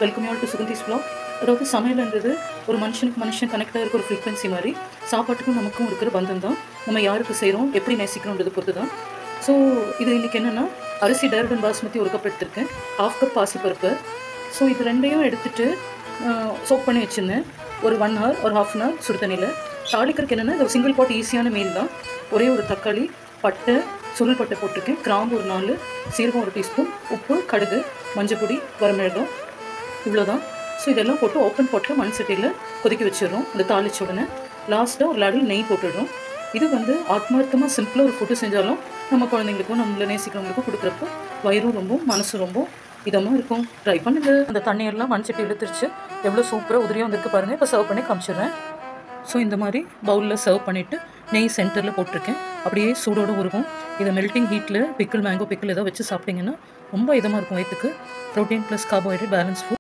welcome you to Suganthi's vlog அதாவது சமையல்ன்றது ஒரு மனுஷனுக்கு மனுஷன் கனெக்டாக இருக்க ஒரு ஃப்ரீக்வன்சி மாதிரி சாப்பாட்டுக்கும் நமக்கும் இருக்கிற பந்தம் தான் நம்ம யாருக்கு செய்கிறோம் எப்படி நேசிக்கிறோன்றது பொறுத்து தான் ஸோ இது இன்றைக்கி என்னென்னா அரிசி டேரடன் பாஸ்மதி ஒரு கப் எடுத்திருக்கேன் ஹாஃப் கப் பாசிப்பருப்பு ஸோ இது ரெண்டையும் எடுத்துட்டு சோப் பண்ணி வச்சுருந்தேன் ஒரு ஒன் ஹவர் ஒரு ஹாஃப் அன் ஹவர் சுடு தண்ணியில் தாளிக்கிறதுக்கு என்னென்னா இது ஒரு சிங்கிள் பாட் ஈஸியான மீல் தான் ஒரே ஒரு தக்காளி பட்டை சுருள் பட்டை போட்டிருக்கேன் கிராம்பு ஒரு நாலு சீரகம் ஒரு டீஸ்பூன் உப்பு கடுகு மஞ்சப்பொடி வரமிளகாய் இவ்வளோதான் ஸோ இதெல்லாம் போட்டு ஓப்பன் போட்டு மண் சட்டியில் கொதிக்க வச்சிடுறோம் இந்த தாளிச்ச உடனே லாஸ்ட்டாக ஒரு லாடில் நெய் போட்டுடுறோம் இது வந்து ஆத்மார்த்தமாக சிம்பிளாக ஒரு ஃபுட்டு செஞ்சாலும் நம்ம குழந்தைங்களுக்கும் நம்மளை நேசிக்கிறவங்களுக்கும் கொடுக்குறப்போ வயிறும் ரொம்ப மனசு ரொம்ப இதமாக இருக்கும் ட்ரை பண்ணுங்க அந்த தண்ணியெல்லாம் மண் சட்டி இழுத்துருச்சு எவ்வளோ சூப்பராக உதிரியாக வந்திருக்கு பாருங்கள் இப்போ சர்வ் பண்ணி காமிச்சிடுறேன் ஸோ இந்த மாதிரி பவுலில் சர்வ் பண்ணிவிட்டு நெய் சென்டரில் போட்டிருக்கேன் அப்படியே சூடோடு உருகும் இதை மெல்ட்டிங் ஹீட்டில் பிக்கிள் மேங்கோ பிக்கிள் ஏதோ வச்சு சாப்பிட்டிங்கன்னா ரொம்ப இதமாக இருக்கும் வயிற்றுக்கு protein plus carbohydrate balance food